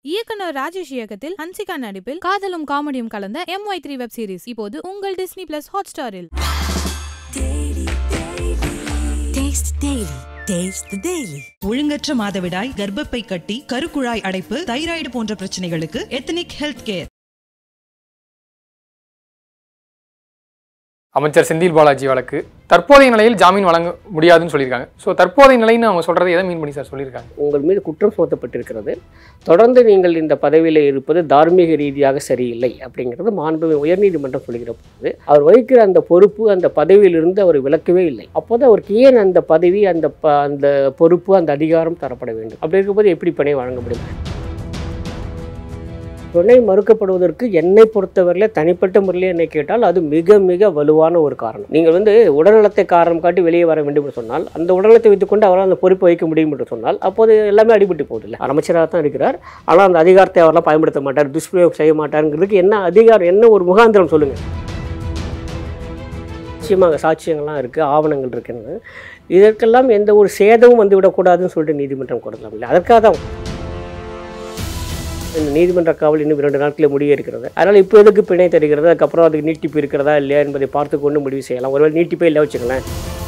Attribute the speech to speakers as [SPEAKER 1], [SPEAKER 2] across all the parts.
[SPEAKER 1] இயக்குனர் ராஜேஷ் இயக்கத்தில் ஹன்சிகா நடிப்பில் காதலும் காமெடியும் கலந்த M Y three web series இப்போது உங்கள் டிஸ்னி பிளஸ் ஹாட் ஸ்டாரில்
[SPEAKER 2] Taste Daily. Taste the Daily.
[SPEAKER 3] ஒழுங்கற்ற மாதவிடாய் கர்ப்பப்பை கட்டி கருக்குழாய் அடைப்பு தைராய்டு போன்ற பிரச்சனைகளுக்கு எத்தனிக் ஹெல்த் கேர்
[SPEAKER 4] அமைச்சர் செந்தில் பாலாஜி வழக்கு தற்போதைய நிலையில் ஜாமீன் வழங்க முடியாதுன்னு சொல்லியிருக்காங்க ஸோ தற்போதைய நிலைன்னு அவங்க சொல்றது எதை மீன் பண்ணி சார் சொல்லியிருக்காங்க
[SPEAKER 5] உங்கள் மீது குற்றம் சுமத்தப்பட்டிருக்கிறது தொடர்ந்து நீங்கள் இந்த பதவியில் இருப்பது தார்மீக ரீதியாக சரியில்லை அப்படிங்கிறது மாண்புமிகு உயர்நீதிமன்றம் சொல்லுகிற போது அவர் வகிக்கிற அந்த பொறுப்பு அந்த பதவியிலிருந்து அவர் விலக்கவே இல்லை அப்போது அவருக்கு ஏன் அந்த பதவி அந்த ப அந்த பொறுப்பு அந்த அதிகாரம் தரப்பட வேண்டும் அப்படி இருக்கும்போது எப்படி பிணை வழங்க முடியும் பிணை மறுக்கப்படுவதற்கு என்னை பொறுத்தவரையில் தனிப்பட்ட முறையில் என்னை கேட்டால் அது மிக மிக வலுவான ஒரு காரணம் நீங்கள் வந்து உடல்நலத்தை காரணம் காட்டி வெளியே வர வேண்டும் என்று சொன்னால் அந்த உடல்நலத்தை வைத்துக்கொண்டு அவரால் அந்த பொறுப்பை வைக்க முடியும் என்று சொன்னால் அப்போது எல்லாமே அடிபட்டு போகுது இல்லை அமைச்சராக தான் இருக்கிறார் ஆனால் அந்த அதிகாரத்தை அவரெல்லாம் பயன்படுத்த மாட்டார் துஷ்பிரயோகம் செய்ய மாட்டாருங்கிறதுக்கு என்ன அதிகாரம் என்ன ஒரு முகாந்திரம் சொல்லுங்கள் நிச்சயமாக சாட்சியங்கள்லாம் இருக்குது ஆவணங்கள் இருக்குன்னு இதற்கெல்லாம் எந்த ஒரு சேதமும் வந்து விடக்கூடாதுன்னு சொல்லிட்டு நீதிமன்றம் கொடுக்கலாம் இல்லை அதற்காக தான் இந்த நீதிமன்ற காவல் இன்னும் இரண்டு நாட்களில் முடிய இருக்கிறது அதனால் இப்போ எதுக்கு பிணை தருகிறது அதுக்கப்புறம் அதுக்கு நீட்டிப்பு இருக்கிறதா இல்லையா என்பதை பார்த்து கொண்டு முடிவு செய்யலாம் ஒருவேளை நீட்டிப்பே இல்லை வச்சுங்களேன்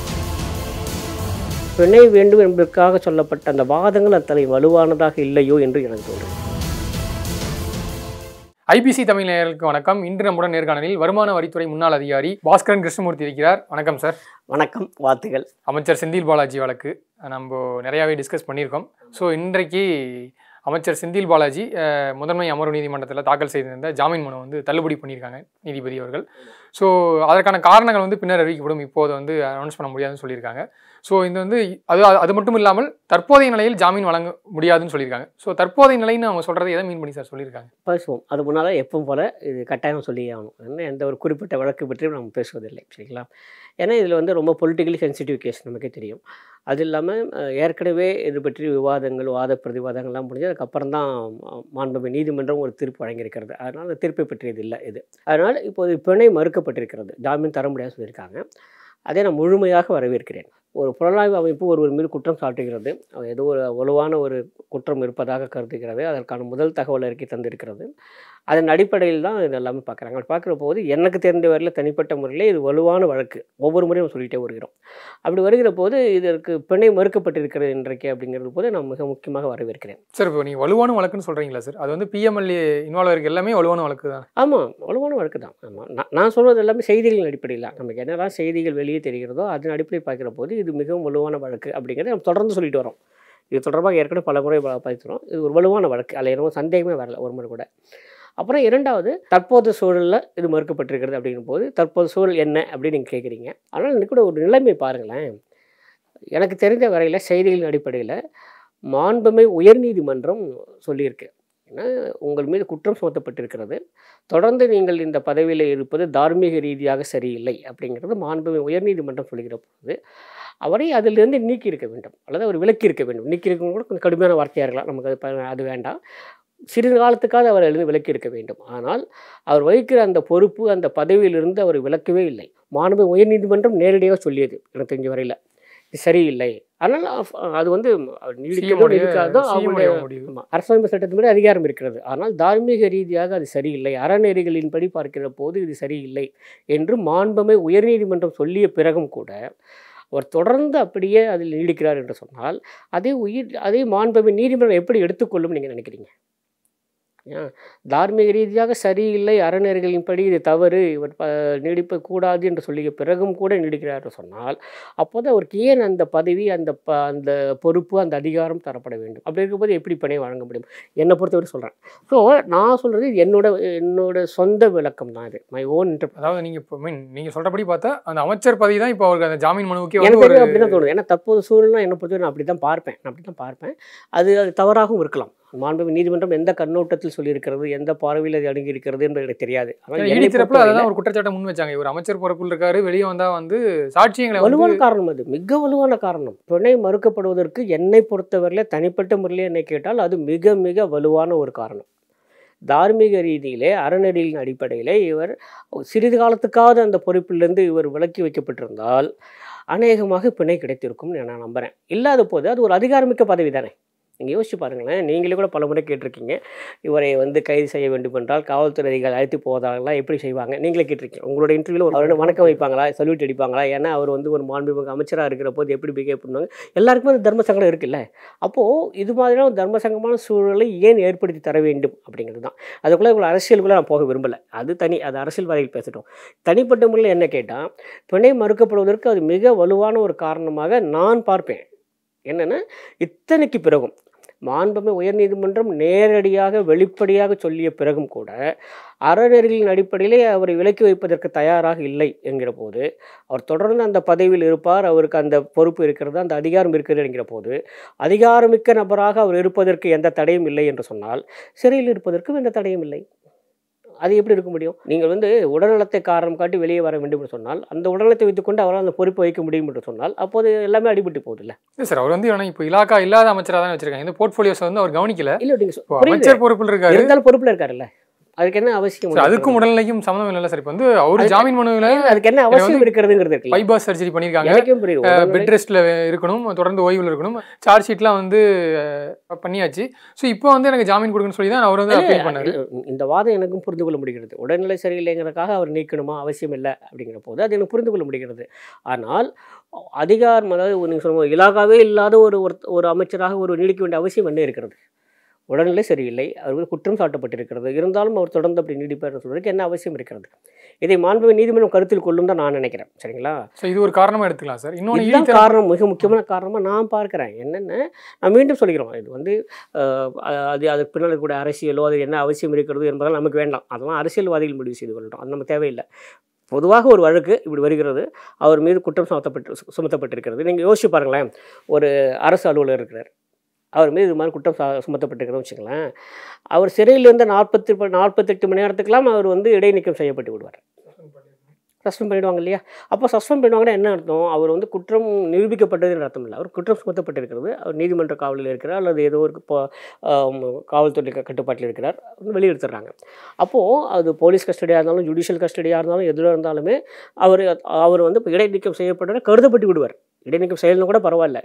[SPEAKER 5] பிணை வேண்டும் என்பதற்காக சொல்லப்பட்ட அந்த வாதங்கள் அத்தனை வலுவானதாக இல்லையோ என்று எனக்கு தோன்றும்
[SPEAKER 4] ஐபிசி தமிழ் நேயர்களுக்கு வணக்கம் இன்று நம்முடன் நேர்காணலில் வருமான வரித்துறை முன்னாள் அதிகாரி பாஸ்கரன் கிருஷ்ணமூர்த்தி இருக்கிறார் வணக்கம் சார்
[SPEAKER 5] வணக்கம் வாழ்த்துகள்
[SPEAKER 4] அமைச்சர் செந்தில் பாலாஜி வழக்கு நம்ம நிறையாவே டிஸ்கஸ் பண்ணியிருக்கோம் ஸோ இன்றைக்கு அமைச்சர் செந்தில் பாலாஜி அஹ், முதன்மை அமர்வு நீதிமன்றத்தில் தாக்கல் செய்திருந்த ஜாமீன் மனு வந்து தள்ளுபடி பண்ணியிருக்காங்க நீதிபதி அவர்கள் ஸோ அதற்கான காரணங்கள் வந்து பின்னர் அறிவிக்கப்படும் இப்போது வந்து அனௌன்ஸ் பண்ண முடியாதுன்னு சொல்லியிருக்காங்க ஸோ இது வந்து அது அது மட்டும் இல்லாமல் தற்போதைய நிலையில் ஜாமீன் வழங்க முடியாதுன்னு சொல்லியிருக்காங்க ஸோ தற்போதைய நிலைன்னு அவங்க சொல்கிறது எதை மீன் பண்ணி சார் சொல்லியிருக்காங்க
[SPEAKER 5] பேசுவோம் அது முன்னால் எப்பவும் போல் இது கட்டாயம் சொல்லியே ஆகணும் என்ன எந்த ஒரு குறிப்பிட்ட வழக்கு பற்றியும் நம்ம பேசுவதில்லை சரிங்களா ஏன்னா இதில் வந்து ரொம்ப பொலிட்டிக்கலி சென்சிட்டிவ் கேஸ் நமக்கே தெரியும் அது இல்லாமல் அஹ், ஏற்கனவே இது பற்றி விவாதங்கள் வாத பிரதிவாதங்கள்லாம் முடிஞ்சு அதுக்கப்புறம் தான் மாண்புமிகு நீதிமன்றம் ஒரு தீர்ப்பு வழங்கியிருக்கிறது அதனால் அந்த தீர்ப்பை பற்றியது இல்லை இது அதனால் இப்போது பிணை மறுக்கப்பட்டிருக்கிறது ஜாமீன் தர முடியாது சொல்லியிருக்காங்க அதை நான் முழுமையாக வரவேற்கிறேன் ஒரு புலனாய்வு அமைப்பு ஒருவர் மீது குற்றம் சாட்டுகிறது அது ஏதோ ஒரு வலுவான ஒரு குற்றம் இருப்பதாக கருதுகிறது அதற்கான முதல் தகவல் அறிக்கை தந்திருக்கிறது அதன் அடிப்படையில் தான் இது எல்லாமே பார்க்குறாங்க அப்படி பார்க்குற போது எனக்கு தெரிந்த வரையில் தனிப்பட்ட முறையில் இது வலுவான வழக்கு ஒவ்வொரு முறையும் நம்ம சொல்லிகிட்டே வருகிறோம் அப்படி வருகிற போது இதற்கு பிணை மறுக்கப்பட்டிருக்கிறது இன்றைக்கு அப்படிங்கிறது போது நான் மிக முக்கியமாக வரவேற்கிறேன்
[SPEAKER 4] சார் இப்போ நீங்கள் வலுவான வழக்குன்னு சொல்கிறீங்களா சார் அது வந்து பிஎம்எல்ஏ இன்வால்வ் இருக்க எல்லாமே வலுவான வழக்கு தான்
[SPEAKER 5] ஆமாம் வலுவான வழக்கு தான் ஆமாம் நான் நான் சொல்வது எல்லாமே செய்திகளின் அடிப்படையில் தான். நமக்கு என்னெல்லாம் செய்திகள் வெளியே தெரிகிறதோ அதன் அடிப்படையில் பார்க்குற போது இது மிகவும் வலுவான வழக்கு அப்படிங்கிறத நம்ம தொடர்ந்து சொல்லிட்டு வரோம் இது தொடர்பாக ஏற்கனவே பல முறை ப- பதிக்கிறோம் இது ஒரு வலுவான வழக்கு அதில் எதுவும் சந்தேகமே வரல ஒரு முறை கூட அப்புறம் இரண்டாவது தற்போது சூழலில் இது மறுக்கப்பட்டிருக்கிறது அப்படிங்கும் போது தற்போது சூழல் என்ன அப்படின்னு நீங்கள் கேட்குறீங்க ஆனால் இன்னைக்கு கூட ஒரு நிலைமை பாருங்களேன் எனக்கு தெரிந்த வரையில் செய்திகளின் அடிப்படையில் மாண்புமை உயர்நீதிமன்றம் சொல்லியிருக்கு ஏன்னா உங்கள் மீது குற்றம் சுமத்தப்பட்டிருக்கிறது தொடர்ந்து நீங்கள் இந்த பதவியில் இருப்பது தார்மீக ரீதியாக சரியில்லை அப்படிங்கிறது மாண்புமை உயர்நீதிமன்றம் சொல்லுகிற போது அவரை அதிலிருந்து நீக்கி இருக்க வேண்டும் அல்லது அவர் விலக்கி இருக்க வேண்டும் நீக்கி இருக்க கூட கொஞ்சம் கடுமையான வார்த்தையாக இருக்கலாம் நமக்கு அது ப- அது வேண்டாம் சிறிது காலத்துக்காக அவர் எழுந்து விலக்கி இருக்க வேண்டும் ஆனால் அவர் வகிக்கிற அந்த பொறுப்பு அந்த பதவியிலிருந்து அவர் விலக்கவே இல்லை மாண்பு உயர்நீதிமன்றம் நேரடியாக சொல்லியது எனக்கு தெரிஞ்ச வரையில் இது சரியில்லை ஆனால் அஃப்- அது வந்து அவர் நீடிக்கதோ
[SPEAKER 4] CM உடைய-
[SPEAKER 5] நீடிக்காதோ
[SPEAKER 4] CM
[SPEAKER 5] அவங்களுடைய
[SPEAKER 4] உடைய முடிவு.
[SPEAKER 5] ஆமாம் அரசமைப்பு சட்டத்தின்படி அதிகாரம் இருக்கிறது ஆனால் தார்மீக ரீதியாக அது சரியில்லை அறநெறிகளின்படி பார்க்கிற போது இது சரியில்லை என்று மாண்புமை உயர்நீதிமன்றம் சொல்லிய பிறகும் கூட அவர் தொடர்ந்து அப்படியே அதில் நீடிக்கிறார் என்று சொன்னால் அதே உயிர் அதே மாண்புமை நீதிமன்றம் எப்படி எடுத்துக்கொள்ளும் நீங்கள் நினைக்கிறீங்க ஏன் தார்மீக ரீதியாக சரியில்லை அறநெறிகளின்படி இது தவறு இவர் ப நீடிப்ப கூடாது என்று சொல்லிய பிறகும் கூட நீடிக்கிறார் என்று சொன்னால் அப்போது அவருக்கு ஏன் அந்த பதவி அந்த ப அந்த பொறுப்பு அந்த அதிகாரம் தரப்பட வேண்டும் அப்படி இருக்கும்போது எப்படி பிணை வழங்க முடியும் என்னை பொறுத்தவரை சொல்கிறேன் ஸோ நான் சொல்கிறது இது என்னோட என்னோட சொந்த விளக்கம் தான் இது மை ஓன் இன்டர்
[SPEAKER 4] அதாவது நீங்கள் இப்போ மீன் நீங்கள் சொல்கிறபடி பார்த்தா அந்த அமைச்சர் பதவி தான் இப்போ அவருக்கு அந்த ஜாமீன் மனுவுக்கே வந்து
[SPEAKER 5] எனக்கு
[SPEAKER 4] ஒரு
[SPEAKER 5] தெரியும் அப்படி தான் தோணுது ஏன்னா தற்போது சூழல்னா என்னை பொறுத்தவரை நான் அப்படி தான் பார்ப்பேன் நான் அப்படி தான் பார்ப்பேன் அது அது தவறாகவும் இருக்கலாம் மாண்புமிகு நீதிமன்றம் எந்த கண்ணோட்டத்தில் சொல்லியிருக்கிறது எந்த பார்வையில் அது அடங்கி இருக்கிறது என்பது எனக்கு தெரியாது ஆனால் என்னை
[SPEAKER 4] இடி தரப்புல
[SPEAKER 5] பொறுத்தவரையில
[SPEAKER 4] அதான் ஒரு குற்றச்சாட்டை முன் வச்சாங்க இவர் அமைச்சர் பொறுப்பில் இருக்காரு வெளியே வந்தா வந்து சாட்சியங்களை வந்து
[SPEAKER 5] வலுவான காரணம் அது மிக வலுவான காரணம் பிணை மறுக்கப்படுவதற்கு என்னை பொறுத்தவரையில் தனிப்பட்ட முறையில் என்னை கேட்டால் அது மிக மிக வலுவான ஒரு காரணம் தார்மீக ரீதியிலே அறநெறியின் அடிப்படையிலே இவர் சிறிது காலத்துக்காவது அந்த பொறுப்பிலிருந்து இவர் விலக்கி வைக்கப்பட்டிருந்தால் அநேகமாக பிணை கிடைத்திருக்கும்னு நான் நம்புகிறேன் இல்லாத போது அது ஒரு அதிகாரமிக்க பதவி தானே நீங்கள் யோசிச்சு பாருங்களேன் நீங்களே கூட பல முறை கேட்டிருக்கீங்க இவரை வந்து கைது செய்ய வேண்டும் என்றால் காவல்துறை அதிகாரிகள் அழைத்து போவதாங்களா எப்படி செய்வாங்க நீங்களே கேட்டிருக்கீங்க உங்களோட இன்டர்வியூவில் ஒரு அவரை வணக்கம் வைப்பாங்களா சல்யூட் அடிப்பாங்களா ஏன்னா அவர் வந்து ஒரு மாண்புமிகு அமைச்சராக இருக்கிற போது எப்படி பிஹேவ் பண்ணுவாங்க எல்லாருக்குமே அந்த தர்ம சங்கடம் இருக்குல்ல அப்போது இது மாதிரியான ஒரு தர்ம சங்கமான சூழலை ஏன் ஏற்படுத்தி தர வேண்டும் அப்படிங்கிறது தான் அதுக்குள்ளே இவ்வளோ அரசியலுக்குள்ளே நான் போக விரும்பலை அது தனி அது அரசியல்வாதிகள் பேசட்டும் தனிப்பட்ட முறையில் என்ன கேட்டால் பிணை மறுக்கப்படுவதற்கு அது மிக வலுவான ஒரு காரணமாக நான் பார்ப்பேன் என்னென்னா இத்தனைக்கு பிறகும் மாண்புமை உயர்நீதிமன்றம் நேரடியாக வெளிப்படையாக சொல்லிய பிறகும் கூட அறநெறிகளின் அடிப்படையிலே அவரை விலக்கி வைப்பதற்கு தயாராக இல்லை என்கிற போது அவர் தொடர்ந்து அந்த பதவியில் இருப்பார் அவருக்கு அந்த பொறுப்பு இருக்கிறது அந்த அதிகாரம் இருக்கிறது என்கிற போது அதிகாரமிக்க நபராக அவர் இருப்பதற்கு எந்த தடையும் இல்லை என்று சொன்னால் சிறையில் இருப்பதற்கும் எந்த தடையும் இல்லை அது எப்படி இருக்க முடியும் நீங்கள் வந்து உடல்நலத்தை காரணம் காட்டி வெளியே வர வேண்டும் என்று சொன்னால் அந்த உடல்நலத்தை வைத்துக்கொண்டு அவரால் அந்த பொறுப்பை வைக்க முடியும் என்று சொன்னால் அப்போது எல்லாமே அடிபட்டு போகுதுல்ல
[SPEAKER 4] இல்லை சார் அவர் வந்து ஆனால் இப்போ இலாக்கா இல்லாத அமைச்சராக தான் வச்சிருக்காங்க இந்த போர்ட்ஃபோலியோஸ் வந்து அவர் கவனிக்கல
[SPEAKER 5] இல்லை நீங்கள் சொ-
[SPEAKER 4] இப்போ
[SPEAKER 5] புரியுது
[SPEAKER 4] அமைச்சர் பொறுப்பில் இருக்காரு
[SPEAKER 5] இருந்தாலும் பொறுப்பில் இருக்காருல்ல அதுக்கு என்ன அவசியம்
[SPEAKER 4] சார், அதுக்கும் உடல்நிலைக்கும் சம்மந்தம் இல்லை சார் இப்போ வந்து அவர்
[SPEAKER 5] அதுக்கு-
[SPEAKER 4] ஜாமீன் மனுவில்
[SPEAKER 5] அதுக்கு என்ன அவசியம் இருக்கிறதுங்கிறது இருக்குல்ல
[SPEAKER 4] பைபாஸ் சர்ஜரி பண்ணியிருக்காங்க
[SPEAKER 5] எனக்கும் புரியுது உடல்நிலை-
[SPEAKER 4] பெட் ரெஸ்ட்டில் இருக்கணும் தொடர்ந்து ஓய்வில் இருக்கணும் சார்ஜ் ஷீட்லாம் வந்து அஹ், பண்ணியாச்சு ஸோ இப்போ வந்து எனக்கு ஜாமீன் கொடுக்குன்னு சொல்லி தான் அவர் வந்து அப்பீல் பண்ணாரு
[SPEAKER 5] இல்ல, இந்த வாதம் எனக்கும் புரிந்து கொள்ள முடிகிறது உடல்நிலை சரியில்லைங்கிறதுக்காக அவர் நீக்கணுமா அவசியம் இல்லை அப்படிங்கிற போது அது எனக்கு புரிந்து கொள்ள முடிகிறது ஆனால் அதிகாரம் அதாவது நீங்கள் சொல்லுவோம் இலாகாவே இல்லாத ஒரு ஒரு- ஒரு அமைச்சராக ஒரு நீடிக்க வேண்டிய அவசியம் என்ன இருக்கிறது உடல்நிலை சரியில்லை அவர் மீது குற்றம் சாட்டப்பட்டிருக்கிறது இருந்தாலும் அவர் தொடர்ந்து அப்படி நீடிப்பார் சொல்றதுக்கு என்ன அவசியம் இருக்கிறது இதை மாண்புமிகு நீதிமன்றம் கருத்தில் கொள்ளும் தான் நான் நினைக்கிறேன் சரிங்களா
[SPEAKER 4] ஸோ இது ஒரு காரணமாக எடுத்துக்கலாம் சார் இன்னொன்று
[SPEAKER 5] இதுதான்
[SPEAKER 4] ஈடி
[SPEAKER 5] காரணம் மிக முக்கியமான காரணமாக நான் பார்க்குறேன் என்னென்ன நான் மீண்டும் சொல்லிக்கிறோம் இது வந்து அஹ், அது அதுக்கு பின்னால் கூட அரசியலோ அது என்ன அவசியம் இருக்கிறது என்பதெல்லாம் நமக்கு வேண்டாம் அதெல்லாம் அரசியல்வாதிகள் முடிவு செய்து கொள்ளட்டும் அது நமக்கு தேவையில்லை பொதுவாக ஒரு வழக்கு இப்படி வருகிறது அவர் மீது குற்றம் சுமத்தப்பட்டு சு- சுமத்தப்பட்டிருக்கிறது நீங்கள் யோசிச்சு பாருங்களேன் ஒரு அரசு அலுவலர் இருக்கிறார் அவர் மீது இது மாதிரி குற்றம் சா- சுமத்தப்பட்டிருக்கிறோம் வச்சுங்களேன் அவர் சிறையிலிருந்து நாற்பத்தி நாற்பத்தெட்டு மணி நேரத்துக்கெல்லாம் அவர் வந்து இடைநீக்கம் செய்யப்பட்டு விடுவார் சஸ்பெண்ட் பண்ணிடுவாங்க இல்லையா அப்போ சஸ்பெண்ட் பண்ணுவாங்கன்னா என்ன அர்த்தம் அவர் வந்து குற்றம் நிரூபிக்கப்பட்டதுன்னு அர்த்தம் இல்லை அவர் குற்றம் சுமத்தப்பட்டிருக்கிறது அவர் நீதிமன்ற காவலில் இருக்கிறார் அல்லது ஏதோ ஒரு இப்போ ஆம், காவல்துறை க- கட்டுப்பாட்டில் இருக்கிறார் வந்து வெளியெடுத்துடுறாங்க அப்போது அது போலீஸ் கஸ்டடியாக இருந்தாலும் ஜுடிஷியல் கஸ்டடியாக இருந்தாலும் எதில் இருந்தாலுமே அவர் அவர் வந்து இப்போ இடைநீக்கம் செய்யப்பட்ட கருதப்பட்டு விடுவார் இடைநீக்கம் செய்யணும் கூட பரவாயில்ல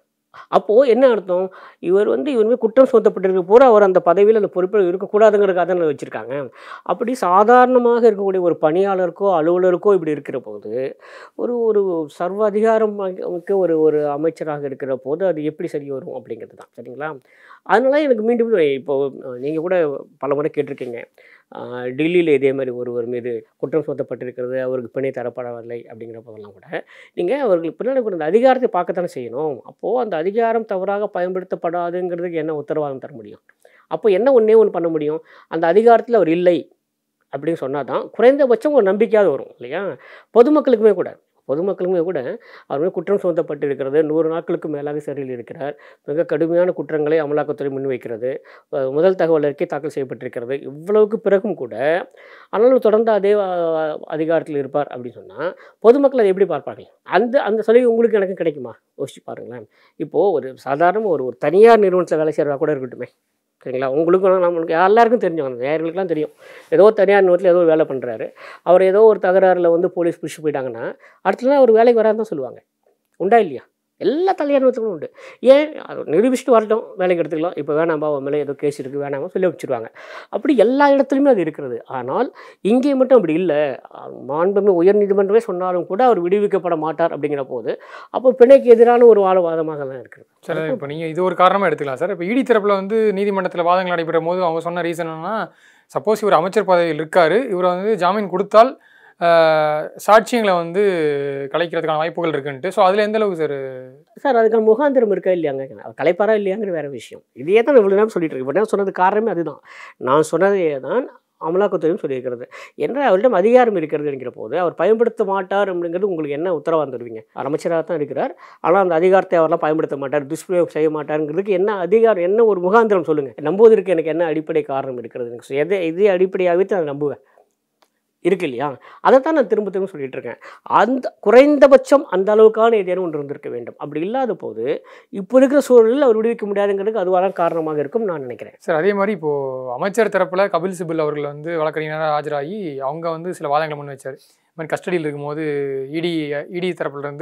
[SPEAKER 5] அப்போது என்ன அர்த்தம் இவர் வந்து இவர் மீது குற்றம் சுமத்தப்பட்டிருக்க பூரா அவர் அந்த பதவியில் அந்த பொறுப்பில் இருக்கக்கூடாதுங்கிறதுக்காக தான் வச்சுருக்காங்க அப்படி சாதாரணமாக இருக்கக்கூடிய ஒரு பணியாளருக்கோ அலுவலருக்கோ இப்படி இருக்கிற போது ஒரு ஒரு சர்வ அதிகாரம் மிக்க ஒரு ஒரு அமைச்சராக இருக்கிற போது அது எப்படி சரி வரும் அப்படிங்கிறது தான் சரிங்களா அதனால எனக்கு மீண்டும் இப்போ நீங்கள் கூட பல முறை கேட்டிருக்கீங்க ஆஹ் டெல்லியில் இதே மாதிரி ஒருவர் மீது குற்றம் சுமத்தப்பட்டிருக்கிறது அவருக்கு பிணை தரப்படவில்லை அப்படிங்கிற போதெல்லாம் கூட நீங்கள் அவர்களுக்கு பின்னாடி கூட அந்த அதிகாரத்தை பார்க்கத்தானே செய்யணும் அப்போது அந்த அதிகாரம் தவறாக பயன்படுத்தப்படாதுங்கிறதுக்கு என்ன உத்தரவாதம் தர முடியும் அப்போ என்ன ஒன்றே ஒன்று பண்ண முடியும் அந்த அதிகாரத்தில் அவர் இல்லை அப்படின்னு சொன்னால் தான் குறைந்தபட்சம் ஒரு நம்பிக்கையாவது வரும் இல்லையா பொதுமக்களுக்குமே கூட பொதுமக்களுமே கூட அவர் மீது குற்றம் சுமத்தப்பட்டிருக்கிறது நூறு நாட்களுக்கு மேலாக சிறையில் இருக்கிறார் மிக கடுமையான குற்றங்களை அமலாக்கத்துறை முன்வைக்கிறது அஹ் முதல் தகவல் அறிக்கை தாக்கல் செய்யப்பட்டிருக்கிறது இவ்வளவுக்கு பிறகும் கூட ஆனாலும் தொடர்ந்து அதே அஹ், அதிகாரத்தில் இருப்பார் அப்படின்னு சொன்னால் பொதுமக்கள் அதை எப்படி பார்ப்பார்கள் அந்த அந்த சலுகை உங்களுக்கு எனக்கு கிடைக்குமா யோசிச்சு பாருங்களேன் இப்போது ஒரு சாதாரண ஒரு ஒரு தனியார் நிறுவனத்தில் வேலை செய்கிறதா கூட இருக்கட்டுமே சரிங்களா உங்களுக்கும் நம்மளுக்கு எல்லாருக்கும் தெரிஞ்சவங்க நேயர்களுக்கெல்லாம் தெரியும் ஏதோ தனியார் நிறுவனத்தில் ஏதோ ஒரு வேலை பண்ணுறாரு அவர் ஏதோ ஒரு தகராறில் வந்து போலீஸ் பிடிச்சி போயிட்டாங்கன்னா அடுத்த நாள் அவர் வேலைக்கு வரான்னு தான் சொல்லுவாங்க உண்டா இல்லையா எல்லா தனியார் நிறுவனத்துக்கும் உண்டு ஏன் அது நிரூபிச்சுட்டு வரட்டும் வேலைக்கு எடுத்துக்கலாம் இப்போ வேணாம்பா அவன் மேலே ஏதோ கேஸ் இருக்குது வேணாமா சொல்லி வச்சுருவாங்க அப்படி எல்லா இடத்துலையுமே அது இருக்கிறது ஆனால் இங்கே மட்டும் அப்படி இல்லை மாண்புமே உயர் நீதிமன்றமே சொன்னாலும் கூட அவர் விடுவிக்கப்பட மாட்டார் அப்படிங்கிற போது அப்போ பிணைக்கு எதிரான ஒரு வாதவாதமாக தான் இருக்கிறது
[SPEAKER 4] சார் இப்போ நீங்கள் இது ஒரு காரணமாக எடுத்துக்கலாம் சார் இப்போ இடி தரப்பில் வந்து நீதிமன்றத்தில் வாதங்கள் நடைபெறும் போது அவங்க சொன்ன ரீசன் என்னன்னா சப்போஸ் இவர் அமைச்சர் பதவியில் இருக்காரு இவரை வந்து ஜாமீன் கொடுத்தால் ஆஹ், சாட்சியங்களை வந்து கலைக்கிறதுக்கான வாய்ப்புகள் இருக்குன்ட்டு ஸோ அதில் எந்த அளவுக்கு சார்
[SPEAKER 5] சார் அதுக்கான முகாந்திரம் இருக்கா இல்லையாங்க அவர் கலைப்பாரா இல்லையாங்கிற வேற விஷயம் இதையே தான் நான் இவ்வளோ நேரம் சொல்லிட்டு இருக்கேன் இப்போ நான் சொன்னது காரணமே அதுதான் நான் சொன்னதே தான் அமலாக்கத்துறையும் சொல்லியிருக்கிறது என்ற அவரிடம் அதிகாரம் இருக்கிறது என்கிற போது அவர் பயன்படுத்த மாட்டார் அப்படிங்கிறது உங்களுக்கு என்ன உத்தரவாதம் தருவீங்க அவர் அமைச்சராக தான் இருக்கிறார் ஆனால் அந்த அதிகாரத்தை அவரெல்லாம் பயன்படுத்த மாட்டார் துஷ்பிரயோகம் செய்ய மாட்டாருங்கிறதுக்கு என்ன அதிகாரம் என்ன ஒரு முகாந்திரம் சொல்லுங்கள் நம்புவதற்கு எனக்கு என்ன அடிப்படை காரணம் இருக்கிறது எனக்கு எதை இதே அடிப்படையாகவே தான் நான் நம்புவேன் இருக்கு இல்லையா அதை தான் நான் திரும்ப திரும்ப சொல்லிட்டு இருக்கேன் அந்த குறைந்தபட்சம் அந்த அளவுக்கான ஏதேனும் ஒன்று இருந்திருக்க வேண்டும் அப்படி இல்லாத போது இப்போ இருக்கிற சூழலில் அவர் விடுவிக்க முடியாதுங்கிறதுக்கு அதுவாக காரணமாக இருக்கும் நான் நினைக்கிறேன்
[SPEAKER 4] சார் அதே மாதிரி இப்போது அமைச்சர் தரப்பில் கபில் சிபில் அவர்கள் வந்து வழக்கறிஞராக ஆஜராகி அவங்க வந்து சில வாதங்களை முன் வச்சார் இந்த மாதிரி கஸ்டடியில் இருக்கும்போது இடி இடி தரப்புல இருந்து